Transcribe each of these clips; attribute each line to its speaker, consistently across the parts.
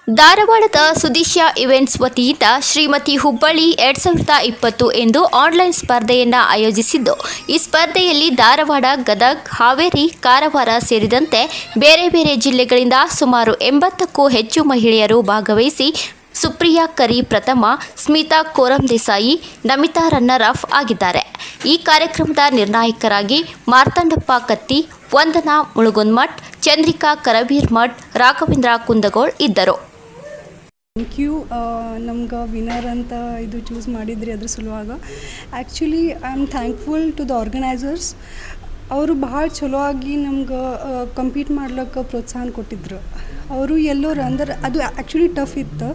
Speaker 1: ಧಾರವಾಡದ ಸುದಿಶ್ಯ ಇವೆಂಟ್ಸ್ ವತಿಯಿಂದ ಶ್ರೀಮತಿ ಹುಬ್ಬಳ್ಳಿ ಎರಡ್ ಸಾವಿರದ ಇಪ್ಪತ್ತು ಎಂದು ಆನ್ಲೈನ್ ಸ್ಪರ್ಧೆಯನ್ನು ಆಯೋಜಿಸಿದ್ದು ಈ ಸ್ಪರ್ಧೆಯಲ್ಲಿ ಧಾರವಾಡ ಗದಗ್ ಹಾವೇರಿ ಕಾರವಾರ ಸೇರಿದಂತೆ ಬೇರೆ ಬೇರೆ ಜಿಲ್ಲೆಗಳಿಂದ ಸುಮಾರು ಎಂಬತ್ತಕ್ಕೂ ಹೆಚ್ಚು ಮಹಿಳೆಯರು ಭಾಗವಹಿಸಿ ಸುಪ್ರಿಯಾ ಕರಿ ಪ್ರಥಮ ಸ್ಮಿತಾ ಕೋರಂ ದೇಸಾಯಿ ನಮಿತಾ ರನ್ನರ್ ಅಫ್ ಆಗಿದ್ದಾರೆ ಈ ಕಾರ್ಯಕ್ರಮದ ನಿರ್ಣಾಯಕರಾಗಿ ಮಾರ್ತಂಡಪ್ಪ ಕತ್ತಿ ವಂದನಾ ಮುಳುಗುನ್ಮಠ್ ಚಂದ್ರಿಕಾ ಕರಬೀರ್ ಮಠ್ ರಾಘವೇಂದ್ರ ಕುಂದಗೋಳ್ ಇದ್ದರು
Speaker 2: ಥ್ಯಾಂಕ್ ಯು ನಮ್ಗೆ ವಿನರ್ ಅಂತ ಇದು ಚೂಸ್ ಮಾಡಿದ್ರಿ ಅದ್ರ ಸಲುವಾಗ actually I am thankful to the organisers ಅವರು ಭಾಳ ಚಲೋ ಆಗಿ ನಮ್ಗೆ ಕಂಪೀಟ್ ಮಾಡ್ಲಿಕ್ಕೆ ಪ್ರೋತ್ಸಾಹ ಕೊಟ್ಟಿದ್ರು ಅವರು ಎಲ್ಲೋರು ಅಂದ್ರೆ ಅದು ಆ್ಯಕ್ಚುಲಿ ಟಫ್ ಇತ್ತು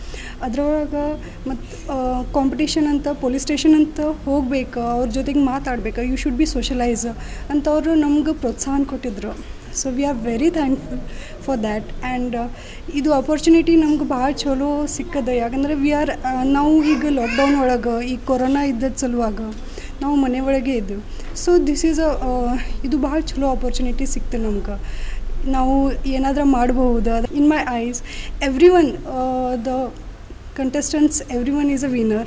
Speaker 2: ಅದ್ರೊಳಗೆ ಮತ್ತು ಕಾಂಪಿಟೇಷನ್ ಅಂತ ಪೊಲೀಸ್ ಸ್ಟೇಷನ್ ಅಂತ ಹೋಗ್ಬೇಕು ಅವ್ರ ಜೊತೆಗೆ ಮಾತಾಡ್ಬೇಕು ಯು ಶುಡ್ ಬಿ ಸೋಷಲೈಸ್ ಅಂತ ಅವರು ನಮ್ಗೆ ಪ್ರೋತ್ಸಾಹ ಕೊಟ್ಟಿದ್ರು so we are very thankful for that and ಇದು ಅಪರ್ಚುನಿಟಿ ನಮ್ಗೆ ಭಾಳ ಚಲೋ ಸಿಕ್ಕದ ಯಾಕಂದರೆ ವಿ ಆರ್ ನಾವು ಈಗ ಲಾಕ್ಡೌನ್ ಒಳಗೆ ಈ ಕೊರೋನಾ ಇದ್ದದ ಸಲುವಾಗ ನಾವು ಮನೆ ಒಳಗೆ ಇದ್ದೆವು ಸೊ ದಿಸ್ ಈಸ್ ಅ ಇದು ಭಾಳ ಚಲೋ ಅಪರ್ಚುನಿಟಿ ಸಿಕ್ತು ನಮ್ಗೆ ನಾವು ಏನಾದರೂ ಮಾಡಬಹುದು in my eyes every one the contestants every one is a winner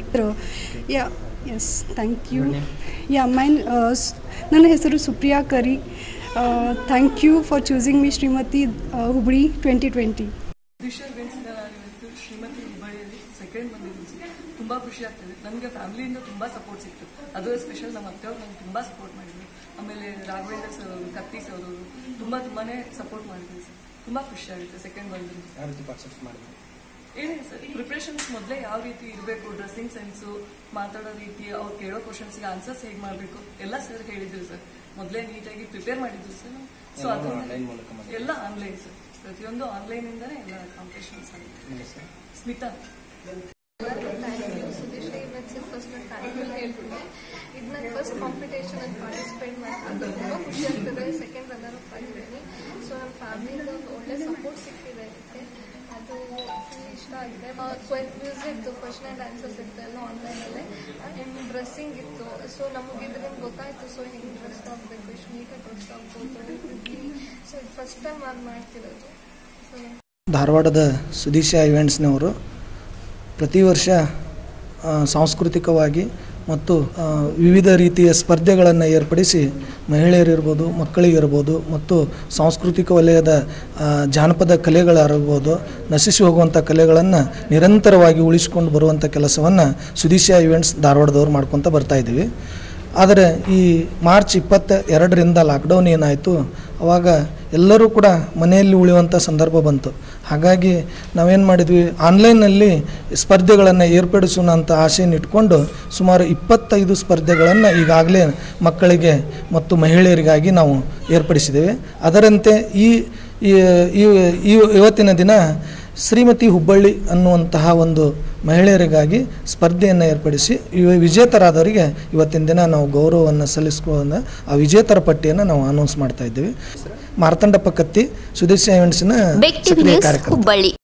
Speaker 2: yeah yes thank you yeah ಮೈನ್ ನನ್ನ ಹೆಸರು Supriya Kari thank you for choosing me Shrimati Hubli twenty twenty
Speaker 3: Vishwa ಇವೆಂಟ್ಸಿಂದ ನಾನು ಇವತ್ತು ಶ್ರೀಮತಿ ಹುಬ್ಬಳ್ಳಿಯಲ್ಲಿ ಸೆಕೆಂಡ್ ಬಂದಿದ್ದೀನಿ ಸರ್ ತುಂಬ ಖುಷಿ ಆಗ್ತದೆ ನನಗೆ ಫ್ಯಾಮಿಲಿಯಿಂದ ತುಂಬ ಸಪೋರ್ಟ್ ಸಿಕ್ತು ಅದು ಸ್ಪೆಷಲ್ ನಮ್ಮ ಅತ್ತೆಯವ್ರು ನನಗೆ ತುಂಬ ಸಪೋರ್ಟ್ ಮಾಡಿದ್ರು ಆಮೇಲೆ ರಾಘವೇಂದ್ರ ಸರ್ ಅವರು ಕತ್ತಿ ಸರ್ ಅವರು ತುಂಬ ತುಂಬಾನೇ ಸಪೋರ್ಟ್ ಮಾಡಿದ್ರು ಸರ್ ತುಂಬ ಖುಷಿ ಆಗುತ್ತೆ ಸೆಕೆಂಡ್ ಬಂದಿದ್ದು
Speaker 4: ಯಾವ ರೀತಿ ಪಾರ್ಟಿಸಿಪೇಟ್ ಮಾಡಿದ್ರಿ
Speaker 3: ಏನಿಲ್ಲ ಸರ್ ಪ್ರಿಪ್ರೇಷನ್ಸ್ ಮೊದಲೇ ಯಾವ ರೀತಿ ಇರಬೇಕು ಡ್ರೆಸ್ಸಿಂಗ್ ಸೆನ್ಸು ಮಾತಾಡೋ ರೀತಿ ಅವ್ರು ಕೇಳೋ ಕ್ವಶನ್ಸ್ಗೆ ಆನ್ಸರ್ಸ್ ಹೇಗೆ ಮಾಡಬೇಕು ಎಲ್ಲ ಸರ್ ಹೇಳಿದ್ರು ಸರ್ ಮೊದಲೇ ನೀಟಾಗಿ ಪ್ರಿಪೇರ್ ಮಾಡಿದ್ರು ಸರ್ ಸೊ ಅದು
Speaker 4: ಎಲ್ಲನೂ online ಮೂಲಕ ಮಾಡಿದ್ರಾ?
Speaker 3: ಎಲ್ಲ ಆನ್ಲೈನ್ ಸರ್ ಪ್ರತಿಯೊಂದು ಆನ್ಲೈನ್ ಇಂದಾನೆ ಎಲ್ಲ ಕಾಂಪಿಟೇಷನ್ಸ್ ಆಗಿದೆ
Speaker 4: ನಿಮ್ಮ ಹೆಸರು
Speaker 3: ಸ್ಮಿತಾ
Speaker 5: ಸುದೇಶ್ರೀ ಇವತ್ತು ಫಸ್ಟ್ ನಾನು ಥ್ಯಾಂಕ್ಫುಲ್ ಹೇಳ್ತೀನಿ ಇದು ನನ್ನ ಫಸ್ಟ್ ಕಾಂಪಿಟೇಷನ್ ಅಲ್ಲಿ ಪಾರ್ಟಿಸಿಪೇಟ್ ಮಾಡ್ತೀನಿ ತುಂಬ ಖುಷಿ ಆಗ್ತದೆ ಸೆಕೆಂಡ್ ರನ್ನರ್ ಅಪ್ ಆಗಿದ್ದೀನಿ ಸೊ ನಮ್ಮ ಫ್ಯಾಮಿಲಿಯಿಂದ ಒಂದು ಒಳ್ಳೆ ಸಪೋರ್ಟ್ ಸಿಕ್ಕಿದೆ ಅದಕ್ಕೆ ಅದು full ಇಷ್ಟ ಆಗಿದೆ ಕ್ವಿಸ್ ಇತ್ತು ಕ್ವಶನ್ ಆ್ಯಂಡ್ ಆನ್ಸರ್ಸ್ ಇತ್ತು ಎಲ್ಲ ಆನ್ಲೈನಲ್ಲೇ ಆ್ಯಂಡ್ ಡ್ರೆಸ್ಸಿಂಗ್ ಇತ್ತು ಸೊ ನಮಗೆ ಇದರಿಂದ ಗೊತ್ತಾಯಿತು ಸೊ ಹೆಂಗೆ ಡ್ರೆಸ್ ಆಗಬೇಕು ಎಷ್ಟು ನೀಟಾಗಿ ಡ್ರೆಸ್ ಆಗ್ಬೋದು ಸೊ ಇದು ಫಸ್ಟ್ ಟೈಮ್ ನಾನು ಮಾಡ್ತಿರೋದು ಸೊ
Speaker 6: ಧಾರವಾಡದ ಸುದೀಶ ಇವೆಂಟ್ಸ್ನವರು ಪ್ರತಿ ವರ್ಷ ಆ, ಸಾಂಸ್ಕೃತಿಕವಾಗಿ ಮತ್ತು ಆ, ವಿವಿಧ ರೀತಿಯ ಸ್ಪರ್ಧೆಗಳನ್ನು ಏರ್ಪಡಿಸಿ ಮಹಿಳೆಯರಿರ್ಬೋದು ಮಕ್ಕಳಿಗಿರ್ಬೋದು ಮತ್ತು ಸಾಂಸ್ಕೃತಿಕ ವಲಯದ ಆ, ಜಾನಪದ ಕಲೆಗಳಾಗಿರ್ಬೋದು ನಶಿಸಿ ಹೋಗುವಂಥ ಕಲೆಗಳನ್ನು ನಿರಂತರವಾಗಿ ಉಳಿಸಿಕೊಂಡು ಬರುವಂಥ ಕೆಲಸವನ್ನು ಸುದೀಶ ಇವೆಂಟ್ಸ್ ಧಾರವಾಡದವ್ರು ಮಾಡ್ಕೊತ ಬರ್ತಾ ಇದ್ದೀವಿ ಆದರೆ ಈ ಮಾರ್ಚ್ ಇಪ್ಪತ್ತ ಎರಡರಿಂದ ಲಾಕ್ಡೌನ್ ಏನಾಯಿತು ಅವಾಗ ಎಲ್ಲರೂ ಕೂಡ ಮನೆಯಲ್ಲಿ ಉಳಿಯುವಂಥ ಸಂದರ್ಭ ಬಂತು ಹಾಗಾಗಿ ನಾವೇನು ಮಾಡಿದ್ವಿ ಆನ್ಲೈನ್ನಲ್ಲಿ ಸ್ಪರ್ಧೆಗಳನ್ನು ಏರ್ಪಡಿಸೋಣ ಅಂತ ಆಸೆಯನ್ನು ಇಟ್ಕೊಂಡು ಸುಮಾರು ಇಪ್ಪತ್ತೈದು ಸ್ಪರ್ಧೆಗಳನ್ನು ಈಗಾಗಲೇ ಮಕ್ಕಳಿಗೆ ಮತ್ತು ಮಹಿಳೆಯರಿಗಾಗಿ ನಾವು ಏರ್ಪಡಿಸಿದ್ದೇವೆ ಅದರಂತೆ ಈ ಈ- ಈ- ಈ- ಇವತ್ತಿನ ದಿನ ಶ್ರೀಮತಿ ಹುಬ್ಬಳ್ಳಿ ಅನ್ನುವಂತಹ ಒಂದು ಮಹಿಳೆಯರಿಗಾಗಿ ಸ್ಪರ್ಧೆಯನ್ನು ಏರ್ಪಡಿಸಿ ಇವ ವಿಜೇತರಾದವರಿಗೆ ಇವತ್ತಿನ ದಿನ ನಾವು ಗೌರವವನ್ನು ಸಲ್ಲಿಸ್ಕೊಳ್ಳೋಣ ಆ ವಿಜೇತರ ಪಟ್ಟಿಯನ್ನು ನಾವು ಅನೌನ್ಸ್ ಮಾಡ್ತಾ ಇದ್ದೀವಿ ಮಾರ್ತಂಡಪ್ಪ ಕತ್ತಿ ಸುದೇಶ ಇವೆಂಟ್ಸ್ನ
Speaker 1: ಬೆಕ್ ಟಿವಿ
Speaker 6: ಸಕ್ರಿಯ
Speaker 1: ನ್ಯೂಸ್
Speaker 6: ಕಾರ್ಯಕ್ರಮ
Speaker 1: ಹುಬ್ಬಳ್ಳಿ